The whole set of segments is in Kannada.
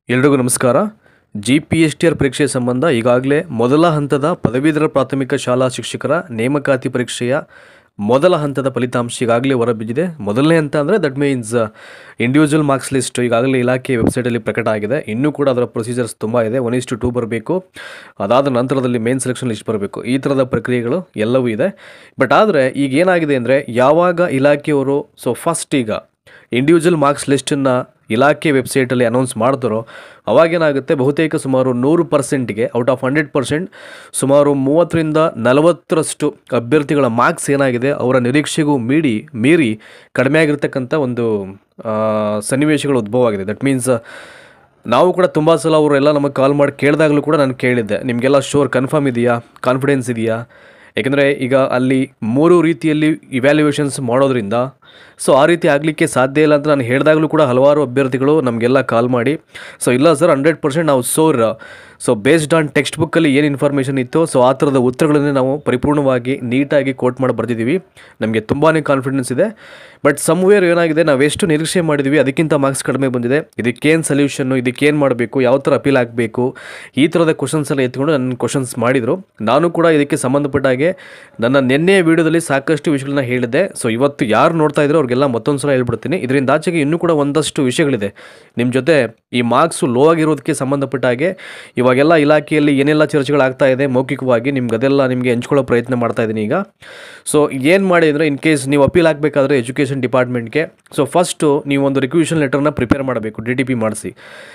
ಎಲ್ರಿಗೂ ನಮಸ್ಕಾರ G P S T R ಪರೀಕ್ಷೆ ಸಂಬಂಧ ಈಗಾಗಲೇ ಮೊದಲ ಹಂತದ ಪದವೀಧರ ಪ್ರಾಥಮಿಕ ಶಾಲಾ ಶಿಕ್ಷಕರ ನೇಮಕಾತಿ ಪರೀಕ್ಷೆಯ ಮೊದಲ ಹಂತದ ಫಲಿತಾಂಶ ಈಗಾಗಲೇ ಹೊರಬಿದ್ದಿದೆ ಮೊದಲನೇ ಹಂತ ಅಂದರೆ that means individual marks list ಈಗಾಗಲೇ ಇಲಾಖೆ ವೆಬ್ಸೈಟಲ್ಲಿ ಪ್ರಕಟ ಆಗಿದೆ ಇನ್ನೂ ಕೂಡ ಅದರ ಪ್ರೊಸೀಜರ್ಸ್ ತುಂಬ ಇದೆ ಒನ್ ಇಸ್ ಟು ಟೂ ಬರಬೇಕು ಅದಾದ ನಂತರದಲ್ಲಿ ಮೇನ್ ಸೆಲೆಕ್ಷನ್ ಲಿಸ್ಟ್ ಬರಬೇಕು ಈ ಥರದ ಪ್ರಕ್ರಿಯೆಗಳು ಎಲ್ಲವೂ ಇದೆ ಬಟ್ ಆದರೆ ಈಗ ಏನಾಗಿದೆ ಅಂದರೆ ಯಾವಾಗ ಇಲಾಖೆಯವರು ಸೊ ಫಸ್ಟ್ ಈಗ ಇಂಡಿವಿಜುವಲ್ ಮಾರ್ಕ್ಸ್ ಲಿಸ್ಟನ್ನು ಇಲಾಖೆ ವೆಬ್ಸೈಟಲ್ಲಿ ಅನೌನ್ಸ್ ಮಾಡ್ತಾರೋ ಅವಾಗೇನಾಗುತ್ತೆ ಬಹುತೇಕ ಸುಮಾರು ನೂರು ಪರ್ಸೆಂಟ್ಗೆ ಔಟ್ ಆಫ್ ಹಂಡ್ರೆಡ್ ಪರ್ಸೆಂಟ್ ಸುಮಾರು ಮೂವತ್ತರಿಂದ ನಲವತ್ತರಷ್ಟು ಅಭ್ಯರ್ಥಿಗಳ ಮಾರ್ಕ್ಸ್ ಏನಾಗಿದೆ ಅವರ ನಿರೀಕ್ಷೆಗೂ ಮೀರಿ ಮೀರಿ ಕಡಿಮೆ ಆಗಿರ್ತಕ್ಕಂಥ ಒಂದು ಆ, ಸನ್ನಿವೇಶಗಳು ಉದ್ಭವ ಆಗಿದೆ ದಟ್ ಮೀನ್ಸ್ ನಾವು ಕೂಡ ತುಂಬ ಸಲ ಅವರೆಲ್ಲ ನಮಗೆ ಕಾಲ್ ಮಾಡಿ ಕೇಳಿದಾಗಲೂ ಕೂಡ ನಾನು ಕೇಳಿದ್ದೆ ನಿಮಗೆಲ್ಲ ಶೋರ್ ಕನ್ಫರ್ಮ್ ಇದೆಯಾ ಕಾನ್ಫಿಡೆನ್ಸ್ ಇದೆಯಾ ಯಾಕೆಂದರೆ ಈಗ ಅಲ್ಲಿ ಮೂರು ರೀತಿಯಲ್ಲಿ ಇವ್ಯಾಲ್ಯೂಯೇಷನ್ಸ್ ಮಾಡೋದ್ರಿಂದ ಸೊ ಆ ರೀತಿ ಆಗಲಿಕ್ಕೆ ಸಾಧ್ಯ ಇಲ್ಲ ಅಂತ ನಾನು ಹೇಳಿದಾಗಲೂ ಕೂಡ ಹಲವಾರು ಅಭ್ಯರ್ಥಿಗಳು ನಮಗೆಲ್ಲ ಕಾಲ್ ಮಾಡಿ ಸೊ ಇಲ್ಲ ಸರ್ ಹಂಡ್ರೆಡ್ ಪರ್ಸೆಂಟ್ ನಾವು score so based on text ಬುಕ್ಕಲ್ಲಿ ಏನು ಇನ್ಫಾರ್ಮೇಷನ್ ಇತ್ತು ಸೊ ಆ ಥರದ ಉತ್ತರಗಳನ್ನೇ ನಾವು ಪರಿಪೂರ್ಣವಾಗಿ ನೀಟಾಗಿ ಕೋಟ್ ಮಾಡಿ ಬರ್ತಿದ್ದೀವಿ ನಮಗೆ ತುಂಬಾ ಕಾನ್ಫಿಡೆನ್ಸ್ ಇದೆ ಬಟ್ ಸಮ್ವೇರ್ ಏನಾಗಿದೆ ನಾವು ಎಷ್ಟು ನಿರೀಕ್ಷೆ ಮಾಡಿದ್ವಿ ಅದಕ್ಕಿಂತ ಮಾರ್ಕ್ಸ್ ಕಡಿಮೆ ಬಂದಿದೆ ಇದಕ್ಕೇನು ಸೊಲ್ಯೂಷನ್ನು ಇದಕ್ಕೇನು ಮಾಡಬೇಕು ಯಾವ ಥರ ಅಪೀಲ್ ಆಗಬೇಕು ಈ ಥರದ ಕ್ವಶನ್ಸ್ ಎಲ್ಲ ಎತ್ಕೊಂಡು ನನ್ನ ಕ್ವಶನ್ಸ್ ಮಾಡಿದರು ನಾನು ಕೂಡ ಇದಕ್ಕೆ ಸಂಬಂಧಪಟ್ಟ ಹಾಗೆ ನನ್ನ ನಿನ್ನೆಯ ವಿಡಿಯೋದಲ್ಲಿ ಸಾಕಷ್ಟು ವಿಷಯಗಳನ್ನ ಹೇಳಿದ್ದೆ ಸೊ ಇವತ್ತು ಯಾರು ನೋಡ್ತಾ ಇದ್ರು ಅವ್ರಿಗೆಲ್ಲ ಮತ್ತೊಂದು ಸಲ ಹೇಳ್ಬಿಡ್ತೀನಿ ಇದರಿಂದ ಆಚೆಗೆ ಇನ್ನೂ ಕೂಡ ಒಂದಷ್ಟು ವಿಷಯಗಳಿದೆ ನಿಮ್ಮ ಜೊತೆ ಈ ಮಾರ್ಕ್ಸು ಲೋ ಆಗಿರೋದಕ್ಕೆ ಸಂಬಂಧಪಟ್ಟ ಹಾಗೆ ಇವಾಗೆಲ್ಲ ಇಲಾಖೆಯಲ್ಲಿ ಏನೆಲ್ಲ ಚರ್ಚೆಗಳಾಗ್ತಾ ಇದೆ ಮೌಖಿಕವಾಗಿ ನಿಮ್ಗೆ ಅದೆಲ್ಲ ನಿಮಗೆ ಹಂಚ್ಕೊಳ್ಳೋ ಪ್ರಯತ್ನ ಮಾಡ್ತಾ ಇದ್ದೀನಿ ಈಗ ಸೊ ಏನು ಮಾಡಿ ಅಂದರೆ ಇನ್ ಕೇಸ್ ನೀವು ಅಪೀಲ್ ಆಗಬೇಕಾದ್ರೆ ಎಜುಕೇಷನ್ ಡಿಪಾರ್ಟ್ಮೆಂಟ್ಗೆ ಸೊ ಫಸ್ಟು ನೀವು ಒಂದು ರಿಕ್ವಿಷನ್ ಲೆಟರ್ನ ಪ್ರಿಪೇರ್ ಮಾಡಬೇಕು ಡಿ ಟಿ ಪಿ ಮಾಡಿಸಿ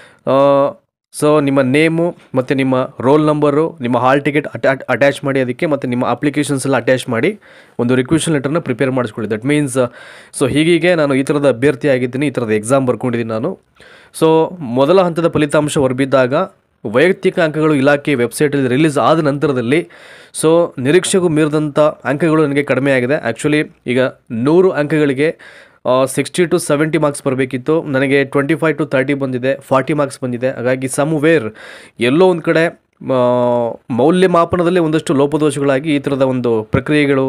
ಸೊ ನಿಮ್ಮ ನೇಮು ಮತ್ತು ನಿಮ್ಮ ರೋಲ್ ನಂಬರು ನಿಮ್ಮ ಹಾಲ್ ಟಿಕೆಟ್ ಅಟ್ಯಾ ಅಟ್ಯಾಚ್ ಮಾಡಿ ಅದಕ್ಕೆ ಮತ್ತು ನಿಮ್ಮ ಅಪ್ಲಿಕೇಶನ್ಸ್ ಎಲ್ಲ ಅಟ್ಯಾಚ್ ಮಾಡಿ ಒಂದು ರಿಕ್ವೆಷನ್ ಲೆಟರ್ನ ಪ್ರಿಪೇರ್ ಮಾಡಿಸ್ಕೊಳ್ಳಿ ದಟ್ ಮೀನ್ಸ್ ಸೊ ಹೀಗೀಗೆ ನಾನು ಈ ಥರದ ಅಭ್ಯರ್ಥಿ ಆಗಿದ್ದೀನಿ ಈ ಥರದ ಎಕ್ಸಾಮ್ ಬರ್ಕೊಂಡಿದ್ದೀನಿ ನಾನು ಸೊ ಮೊದಲ ಹಂತದ ಫಲಿತಾಂಶ ಹೊರಬಿದ್ದಾಗ ವೈಯಕ್ತಿಕ ಅಂಕಗಳು ಇಲಾಖೆ ವೆಬ್ಸೈಟಲ್ಲಿ ರಿಲೀಸ್ ಆದ ನಂತರದಲ್ಲಿ ಸೊ ನಿರೀಕ್ಷೆಗೂ ಮೀರಿದಂಥ ಅಂಕಗಳು ನನಗೆ ಕಡಿಮೆ ಆಗಿದೆ ಆ್ಯಕ್ಚುಲಿ ಈಗ ನೂರು ಅಂಕಗಳಿಗೆ ಸಿಕ್ಸ್ಟಿ ಟು ಸೆವೆಂಟಿ ಮಾರ್ಕ್ಸ್ ಬರಬೇಕಿತ್ತು ನನಗೆ ಟ್ವೆಂಟಿ ಫೈವ್ ಟು ತರ್ಟಿ ಬಂದಿದೆ ಫಾರ್ಟಿ ಮಾರ್ಕ್ಸ್ ಬಂದಿದೆ ಹಾಗಾಗಿ ಸಮ್ ವೇರ್ ಎಲ್ಲೋ ಒಂದು ಕಡೆ ಆ, ಮೌಲ್ಯಮಾಪನದಲ್ಲಿ ಒಂದಷ್ಟು ಲೋಪದೋಷಗಳಾಗಿ ಈ ಥರದ ಒಂದು ಪ್ರಕ್ರಿಯೆಗಳು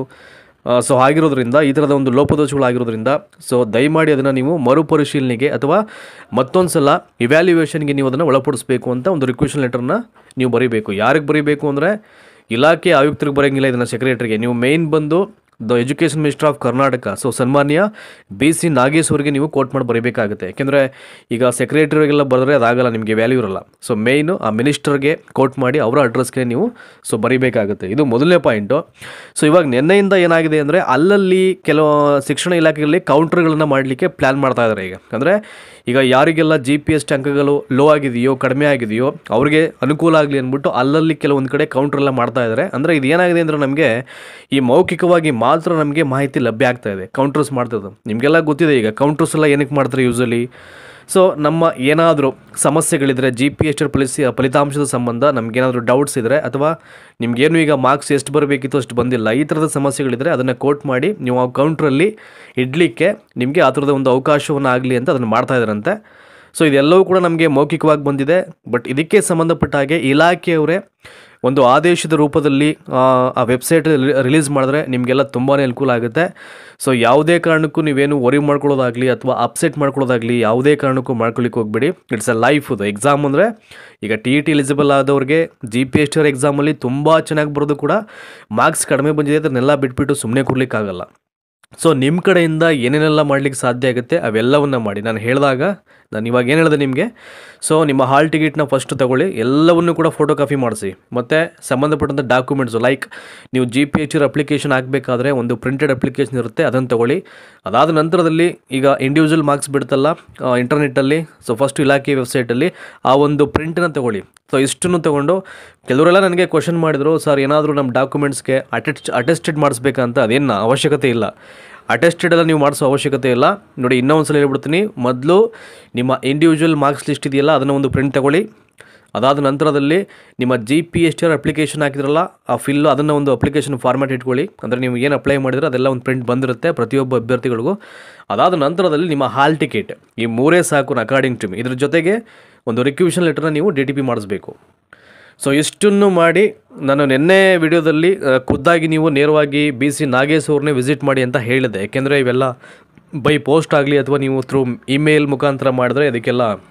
ಸೊ ಆಗಿರೋದ್ರಿಂದ ಈ ಥರದ ಒಂದು ಲೋಪದೋಷಗಳಾಗಿರೋದ್ರಿಂದ ಸೊ ದಯಮಾಡಿ ಅದನ್ನು ನೀವು ಮರುಪರಿಶೀಲನೆಗೆ ಅಥವಾ ಮತ್ತೊಂದು ಸಲ ಇವ್ಯಾಲ್ಯೂಯೇಷನ್ಗೆ ನೀವು ಅದನ್ನು ಒಳಪಡಿಸಬೇಕು ಅಂತ ಒಂದು ರಿಕ್ವೆಷನ್ ಲೆಟರ್ನ ನೀವು ಬರೀಬೇಕು ಯಾರಿಗೆ ಬರೀಬೇಕು ಅಂದರೆ ಇಲಾಖೆ ಆಯುಕ್ತರಿಗೆ ಬರೋಂಗಿಲ್ಲ ಇದನ್ನು ಸೆಕ್ರೆಟರಿಗೆ ನೀವು ಮೇಯ್ನ್ ಬಂದು the education minister of Karnataka so ಸನ್ಮಾನ್ಯ ಬಿ ಸಿ ನಾಗೇಶ್ ಅವರಿಗೆ ನೀವು ಕೋಟ್ ಮಾಡಿ ಬರೀಬೇಕಾಗುತ್ತೆ ಯಾಕೆಂದರೆ ಈಗ ಸೆಕ್ರೆಟರಿಗೆಲ್ಲ ಬರೆದ್ರೆ ಅದಾಗಲ್ಲ ನಿಮಗೆ ವ್ಯಾಲ್ಯೂ ಇರಲ್ಲ ಸೊ ಮೇಯ್ನು ಆ ಮಿನಿಸ್ಟರ್ಗೆ ಕೋಟ್ ಮಾಡಿ ಅವರ ಅಡ್ರೆಸ್ಗೆ ನೀವು ಸೊ ಬರೀಬೇಕಾಗುತ್ತೆ ಇದು ಮೊದಲನೇ ಪಾಯಿಂಟು ಸೊ ಇವಾಗ ನಿನ್ನೆಯಿಂದ ಏನಾಗಿದೆ ಅಂದರೆ ಅಲ್ಲಲ್ಲಿ ಕೆಲವು ಶಿಕ್ಷಣ ಇಲಾಖೆಯಲ್ಲಿ ಕೌಂಟರ್ಗಳನ್ನು ಮಾಡಲಿಕ್ಕೆ ಪ್ಲ್ಯಾನ್ ಮಾಡ್ತಾ ಇದ್ದಾರೆ ಈಗ ಅಂದರೆ ಈಗ ಯಾರಿಗೆಲ್ಲ ಜಿ ಪಿ ಎಸ್ ಅಂಕಗಳು ಲೋ ಆಗಿದೆಯೋ ಕಡಿಮೆ ಆಗಿದೆಯೋ ಅವ್ರಿಗೆ ಅನುಕೂಲ ಆಗಲಿ ಅಂದ್ಬಿಟ್ಟು ಅಲ್ಲಲ್ಲಿ ಕೆಲವೊಂದು ಕಡೆ ಕೌಂಟರ್ ಎಲ್ಲ ಮಾಡ್ತಾ ಇದ್ದಾರೆ ಅಂದರೆ ಇದು ಏನಾಗಿದೆ ಅಂದರೆ ನಮಗೆ ಈ ಮೌಖಿಕವಾಗಿ ಮಾತ್ರ ನಮಗೆ ಮಾಹಿತಿ ಲಭ್ಯ ಆಗ್ತಾ ಇದೆ ಕೌಂಟರ್ಸ್ ಮಾಡ್ತಿರೋದು ನಿಮಗೆಲ್ಲ ಗೊತ್ತಿದೆ ಈಗ ಕೌಂಟರ್ಸ್ ಎಲ್ಲ ಏನಕ್ಕೆ ಮಾಡ್ತಾರೆ ಯೂಸಲಿ ಸೊ ನಮ್ಮ ಏನಾದರೂ ಸಮಸ್ಯೆಗಳಿದ್ರೆ ಜಿ ಪಿ ಎಸ್ ಫಲಿಸಿ ಫಲಿತಾಂಶದ ಸಂಬಂಧ ನಮಗೇನಾದರೂ ಡೌಟ್ಸ್ ಇದ್ದರೆ ಅಥವಾ ನಿಮಗೇನು ಈಗ ಮಾರ್ಕ್ಸ್ ಎಷ್ಟು ಬರಬೇಕಿತ್ತು ಅಷ್ಟು ಬಂದಿಲ್ಲ ಈ ಥರದ ಸಮಸ್ಯೆಗಳಿದ್ದರೆ ಅದನ್ನು ಕೋಟ್ ಮಾಡಿ ನೀವು ಆ ಕೌಂಟ್ರಲ್ಲಿ ಇಡಲಿಕ್ಕೆ ನಿಮಗೆ ಆ ಥರದ ಒಂದು ಅವಕಾಶವನ್ನು ಆಗಲಿ ಅಂತ ಅದನ್ನು ಮಾಡ್ತಾ ಇದ್ದಾರಂತೆ ಸೊ ಇದೆಲ್ಲವೂ ಕೂಡ ನಮಗೆ ಮೌಖಿಕವಾಗಿ ಬಂದಿದೆ ಬಟ್ ಇದಕ್ಕೆ ಸಂಬಂಧಪಟ್ಟ ಹಾಗೆ ಇಲಾಖೆಯವರೇ ಒಂದು ಆದೇಶದ ರೂಪದಲ್ಲಿ ಆ, ಆ ವೆಬ್ಸೈಟ್ ರಿಲೀಸ್ ಮಾಡಿದ್ರೆ ನಿಮಗೆಲ್ಲ ತುಂಬಾ ಅನುಕೂಲ ಆಗುತ್ತೆ ಸೊ ಯಾವುದೇ ಕಾರಣಕ್ಕೂ ನೀವೇನು ವರಿ ಮಾಡ್ಕೊಳ್ಳೋದಾಗಲಿ ಅಥವಾ ಅಪ್ಸೆಟ್ ಮಾಡ್ಕೊಳ್ಳೋದಾಗಲಿ ಯಾವುದೇ ಕಾರಣಕ್ಕೂ ಮಾಡ್ಕೊಳ್ಳಿಕ್ಕೆ ಹೋಗ್ಬೇಡಿ ಇಟ್ಸ್ ಅ ಲೈಫ್ ಅದು ಎಕ್ಸಾಮ್ ಅಂದರೆ ಈಗ ಟಿ ಇ ಟಿ ಎಲಿಜಿಬಲ್ ಆದವ್ರಿಗೆ G P S T R ಎಕ್ಸಾಮಲ್ಲಿ ತುಂಬ ಚೆನ್ನಾಗಿ ಬರೋದು ಕೂಡ ಮಾರ್ಕ್ಸ್ ಕಡಿಮೆ ಬಂದಿದೆ ಅದನ್ನೆಲ್ಲ ಬಿಟ್ಬಿಟ್ಟು ಸುಮ್ಮನೆ ಕೊಡ್ಲಿಕ್ಕಾಗಲ್ಲ ಸೊ ನಿಮ್ಮ ಕಡೆಯಿಂದ ಏನೇನೆಲ್ಲ ಮಾಡಲಿಕ್ಕೆ ಸಾಧ್ಯ ಆಗುತ್ತೆ ಅವೆಲ್ಲವನ್ನ ಮಾಡಿ ನಾನು ಹೇಳಿದಾಗ ನಾನು ಇವಾಗ ಏನು ಹೇಳಿದೆ ನಿಮಗೆ ಸೊ ನಿಮ್ಮ ಹಾಲ್ ಟಿಕೆಟ್ನ ಫಸ್ಟ್ ತಗೊಳ್ಳಿ ಎಲ್ಲವನ್ನು ಕೂಡ ಫೋಟೋ ಕಾಪಿ ಮಾಡಿಸಿ ಮತ್ತು ಸಂಬಂಧಪಟ್ಟಂಥ ಡಾಕ್ಯುಮೆಂಟ್ಸು ಲೈಕ್ ನೀವು ಜಿ ಪಿ ಎಚ್ ಅಪ್ಲಿಕೇಶನ್ ಹಾಕಬೇಕಾದ್ರೆ ಒಂದು ಪ್ರಿಂಟೆಡ್ ಅಪ್ಲಿಕೇಶನ್ ಇರುತ್ತೆ ಅದನ್ನು ತಗೊಳ್ಳಿ ಅದಾದ ನಂತರದಲ್ಲಿ ಈಗ ಇಂಡಿವಿಜುವಲ್ ಮಾರ್ಕ್ಸ್ ಬಿಡುತ್ತಲ್ಲ ಇಂಟರ್ನೆಟ್ಟಲ್ಲಿ ಸೊ ಫಸ್ಟ್ ಇಲಾಖೆ ವೆಬ್ಸೈಟಲ್ಲಿ ಆ ಒಂದು ಪ್ರಿಂಟನ್ನ ತಗೊಳ್ಳಿ ಸೊ ಇಷ್ಟನ್ನು ತೊಗೊಂಡು ಕೆಲವರೆಲ್ಲ ನನಗೆ ಕ್ವಶನ್ ಮಾಡಿದರು ಸರ್ ಏನಾದರೂ ನಮ್ಮ ಡಾಕ್ಯುಮೆಂಟ್ಸ್ಗೆ ಅಟೆಸ್ಟ್ ಅಟೆಸ್ಟೆಡ್ ಮಾಡಿಸ್ಬೇಕಂತ ಅದೇನು ಅವಶ್ಯಕತೆ ಇಲ್ಲ ಅಟೆಸ್ಟೆಡ್ ಎಲ್ಲ ನೀವು ಮಾಡಿಸೋ ಅವಶ್ಯಕತೆ ಇಲ್ಲ ನೋಡಿ ಇನ್ನೊಂದು ಸಲ ಹೇಳ್ಬಿಡ್ತೀನಿ ಮೊದಲು ನಿಮ್ಮ ಇಂಡಿವಿಜುವಲ್ ಮಾರ್ಕ್ಸ್ ಲಿಸ್ಟ್ ಇದೆಯಲ್ಲ ಅದನ್ನು ಒಂದು ಪ್ರಿಂಟ್ ತಗೊಳ್ಳಿ ಅದಾದ ನಂತರದಲ್ಲಿ ನಿಮ್ಮ G P S T R application ಹಾಕಿದ್ರಲ್ಲ ಆ ಫಿಲ್ಲು ಅದನ್ನು ಒಂದು ಅಪ್ಲಿಕೇಶನ್ ಫಾರ್ಮ್ಯಾಟ್ ಇಟ್ಕೊಳ್ಳಿ ಅಂದರೆ ನೀವು ಏನು ಅಪ್ಲೈ ಮಾಡಿದ್ರೆ ಅದೆಲ್ಲ ಒಂದು ಪ್ರಿಂಟ್ ಬಂದಿರುತ್ತೆ ಪ್ರತಿಯೊಬ್ಬ ಅಭ್ಯರ್ಥಿಗಳಿಗೂ ಅದಾದ ನಂತರದಲ್ಲಿ ನಿಮ್ಮ ಹಾಲ್ ಟಿಕೆಟ್ ಈ ಮೂರೇ ಸಾಕು ಅಕಾರ್ಡಿಂಗ್ ಟು ಮಿ ಇದ್ರ ಜೊತೆಗೆ ಒಂದು ರಿಕ್ವಿಷನ್ ಲೆಟರ್ನ ನೀವು ಡಿ ಟಿ ಪಿ ಮಾಡಿಸ್ಬೇಕು ಸೊ ಇಷ್ಟನ್ನು ಮಾಡಿ ನಾನು ನಿನ್ನೆ ವಿಡಿಯೋದಲ್ಲಿ ಆ, ಖುದ್ದಾಗಿ ನೀವು ನೇರವಾಗಿ ಬಿ ಸಿ ನಾಗೇಶ್ ಅವ್ರನ್ನೇ ವಿಸಿಟ್ ಮಾಡಿ ಅಂತ ಹೇಳಿದೆ ಯಾಕೆಂದರೆ ಇವೆಲ್ಲ ಬೈ ಪೋಸ್ಟ್ ಆಗಲಿ ಅಥವಾ ನೀವು ಥ್ರೂ ಇಮೇಲ್ ಮುಖಾಂತರ ಮಾಡಿದ್ರೆ ಅದಕ್ಕೆಲ್ಲ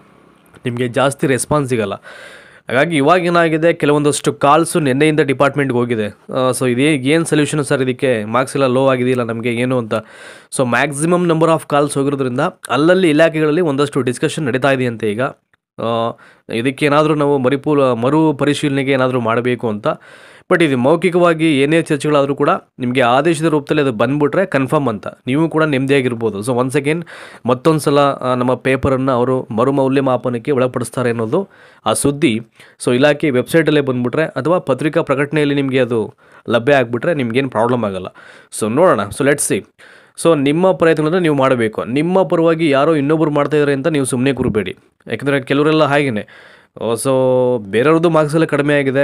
ನಿಮಗೆ ಜಾಸ್ತಿ ರೆಸ್ಪಾನ್ಸ್ ಸಿಗಲ್ಲ ಹಾಗಾಗಿ ಇವಾಗ ಏನಾಗಿದೆ ಕೆಲವೊಂದಷ್ಟು ಕಾಲ್ಸು ನಿನ್ನೆಯಿಂದ ಡಿಪಾರ್ಟ್ಮೆಂಟ್ಗೆ ಹೋಗಿದೆ ಸೊ ಇದೇ ಏನು ಸೊಲ್ಯೂಷನ್ ಸರ್ ಇದಕ್ಕೆ ಮಾರ್ಕ್ಸ್ ಎಲ್ಲ ಲೋ ಆಗಿದೆಯಲ್ಲ ನಮಗೆ ಏನು ಅಂತ so maximum number of calls ಹೋಗಿರೋದ್ರಿಂದ ಅಲ್ಲಲ್ಲಿ ಇಲಾಖೆಗಳಲ್ಲಿ ಒಂದಷ್ಟು ಡಿಸ್ಕಷನ್ ನಡೀತಾ ಇದೆಯಂತೆ ಈಗ ಆ, ಇದಕ್ಕೇನಾದರೂ ನಾವು ಮರಿಪೂಲ ಮರು ಪರಿಶೀಲನೆಗೆ ಏನಾದರೂ ಮಾಡಬೇಕು ಅಂತ ಬಟ್ ಇದು ಮೌಖಿಕವಾಗಿ ಏನೇ ಚರ್ಚೆಗಳಾದರೂ ಕೂಡ ನಿಮಗೆ ಆದೇಶದ ರೂಪದಲ್ಲಿ ಅದು ಬಂದ್ಬಿಟ್ರೆ ಕನ್ಫರ್ಮ್ ಅಂತ ನೀವು ಕೂಡ ನೆಮ್ಮದಿಯಾಗಿರ್ಬೋದು ಸೊ ಒನ್ಸ್ ಅಗೇನ್ ಮತ್ತೊಂದು ಸಲ ಆ, ನಮ್ಮ ಪೇಪರನ್ನು ಅವರು ಮರು ಮೌಲ್ಯಮಾಪನಕ್ಕೆ ಒಳಪಡಿಸ್ತಾರೆ ಅನ್ನೋದು ಆ ಸುದ್ದಿ ಸೊ ಇಲಾಖೆ ವೆಬ್ಸೈಟಲ್ಲೇ ಬಂದುಬಿಟ್ರೆ ಅಥವಾ ಪತ್ರಿಕಾ ಪ್ರಕಟಣೆಯಲ್ಲಿ ನಿಮಗೆ ಅದು ಲಭ್ಯ ಆಗಿಬಿಟ್ರೆ ನಿಮ್ಗೇನು ಪ್ರಾಬ್ಲಮ್ ಆಗಲ್ಲ ಸೊ ನೋಡೋಣ ಸೊ ಲೆಟ್ಸ್ ಸಿ ಸೊ ನಿಮ್ಮ ಪ್ರಯತ್ನಗಳನ್ನು ನೀವು ಮಾಡಬೇಕು ನಿಮ್ಮ ಪರವಾಗಿ ಯಾರೋ ಇನ್ನೊಬ್ಬರು ಮಾಡ್ತಾ ಇದ್ದಾರೆ ಅಂತ ನೀವು ಸುಮ್ಮನೆ ಕೂರಬೇಡಿ ಯಾಕಂದರೆ ಕೆಲವರೆಲ್ಲ ಹಾಗೇನೆ ಸೊ ಬೇರೆಯವ್ರದ್ದು ಮಾರ್ಕ್ಸ್ ಎಲ್ಲ ಕಡಿಮೆ ಆಗಿದೆ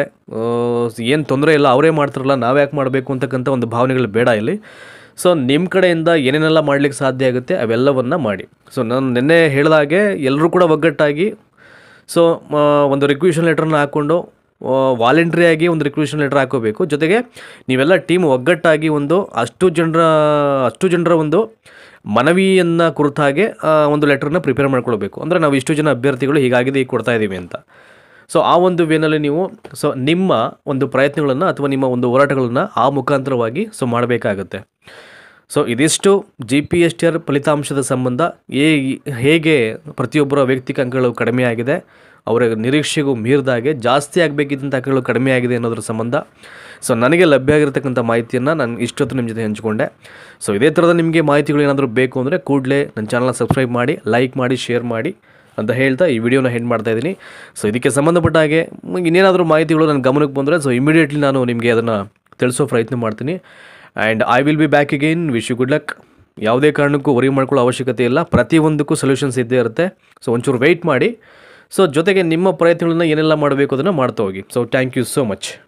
ಏನು ತೊಂದರೆ ಇಲ್ಲ ಅವರೇ ಮಾಡ್ತಾರಲ್ಲ ನಾವು ಯಾಕೆ ಮಾಡಬೇಕು ಅಂತಕ್ಕಂಥ ಒಂದು ಭಾವನೆಗಳು ಬೇಡ ಇಲ್ಲಿ ಸೊ ನಿಮ್ಮ ಕಡೆಯಿಂದ ಏನೇನೆಲ್ಲ ಮಾಡಲಿಕ್ಕೆ ಸಾಧ್ಯ ಆಗುತ್ತೆ ಅವೆಲ್ಲವನ್ನು ಮಾಡಿ ಸೊ ನಾನು ನಿನ್ನೆ ಹೇಳಿದಾಗೆ ಎಲ್ಲರೂ ಕೂಡ ಒಗ್ಗಟ್ಟಾಗಿ ಸೊ ಒಂದು ರಿಕ್ವೆಷನ್ ಲೆಟ್ರನ್ನ ಹಾಕ್ಕೊಂಡು ವಾಲಂಟ್ರಿಯಾಗಿ ಒಂದು ರಿಕ್ವೆಷನ್ ಲೆಟರ್ ಹಾಕೋಬೇಕು ಜೊತೆಗೆ ನೀವೆಲ್ಲ ಟೀಮ್ ಒಗ್ಗಟ್ಟಾಗಿ ಒಂದು ಅಷ್ಟು ಜನರ ಅಷ್ಟು ಜನರ ಒಂದು ಮನವಿಯನ್ನು ಕುರಿತಾಗೆ ಆ, ಒಂದು ಲೆಟ್ರನ್ನ ಪ್ರಿಪೇರ್ ಮಾಡ್ಕೊಳ್ಬೇಕು ಅಂದರೆ ನಾವು ಇಷ್ಟು ಜನ ಅಭ್ಯರ್ಥಿಗಳು ಹೀಗಾಗಿದೆ ಈಗ ಕೊಡ್ತಾ ಇದ್ದೀವಿ ಅಂತ ಸೊ ಆ ಒಂದು ವೇನಲ್ಲಿ ನೀವು ಸೊ ನಿಮ್ಮ ಒಂದು ಪ್ರಯತ್ನಗಳನ್ನು ಅಥವಾ ನಿಮ್ಮ ಒಂದು ಹೋರಾಟಗಳನ್ನು ಆ ಮುಖಾಂತರವಾಗಿ ಸೊ ಮಾಡಬೇಕಾಗತ್ತೆ ಸೊ ಇದಿಷ್ಟು G P S T R ಫಲಿತಾಂಶದ ಸಂಬಂಧ ಹೇ ಹೇಗೆ ಪ್ರತಿಯೊಬ್ಬರ ವೈಯಕ್ತಿಕ ಅಂಕಗಳು ಕಡಿಮೆ ಆಗಿದೆ ಅವರ ನಿರೀಕ್ಷೆಗೂ ಮೀರಿದಾಗೆ ಜಾಸ್ತಿ ಆಗಬೇಕಿದ್ದಂಥ ಅಂಕಗಳು ಕಡಿಮೆ ಆಗಿದೆ ಅನ್ನೋದ್ರ ಸಂಬಂಧ ಸೊ ನನಗೆ ಲಭ್ಯ ಆಗಿರತಕ್ಕಂಥ ಮಾಹಿತಿಯನ್ನು ನಾನು ಇಷ್ಟೊತ್ತು ನಿಮ್ಮ ಜೊತೆ ಹಂಚಿಕೊಂಡೆ ಸೊ ಇದೇ ಥರದ ನಿಮಗೆ ಮಾಹಿತಿಗಳು ಏನಾದರೂ ಬೇಕು ಅಂದರೆ ಕೂಡಲೇ ನನ್ನ ಚಾನಲ್ನ ಸಬ್ಸ್ಕ್ರೈಬ್ ಮಾಡಿ ಲೈಕ್ ಮಾಡಿ ಶೇರ್ ಮಾಡಿ ಅಂತ ಹೇಳ್ತಾ ಈ ವಿಡಿಯೋನ ಹೆಂಡ್ ಮಾಡ್ತಾ ಇದ್ದೀನಿ ಸೊ ಇದಕ್ಕೆ ಸಂಬಂಧಪಟ್ಟ ಹಾಗೆ ಮ್, ಇನ್ನೇನಾದರೂ ಮಾಹಿತಿಗಳು ನನ್ನ ಗಮನಕ್ಕೆ ಬಂದರೆ ಸೊ ಇಮಿಡಿಯೇಟ್ಲಿ ನಾನು ನಿಮಗೆ ಅದನ್ನು ತಿಳಿಸೋ ಪ್ರಯತ್ನ ಮಾಡ್ತೀನಿ and I will be back again wish you good luck ಯಾವುದೇ ಕಾರಣಕ್ಕೂ ವರಿ ಮಾಡ್ಕೊಳ್ಳೋ ಅವಶ್ಯಕತೆ ಇಲ್ಲ ಪ್ರತಿಯೊಂದಕ್ಕೂ ಸೊಲ್ಯೂಷನ್ಸ್ ಇದ್ದೇ ಇರುತ್ತೆ ಸೊ ಒಂಚೂರು ವೆಯ್ಟ್ ಮಾಡಿ ಸೊ ಜೊತೆಗೆ ನಿಮ್ಮ ಪ್ರಯತ್ನಗಳನ್ನ ಏನೆಲ್ಲ ಮಾಡಬೇಕು ಅದನ್ನು ಮಾಡ್ತಾ ಹೋಗಿ so thank you so much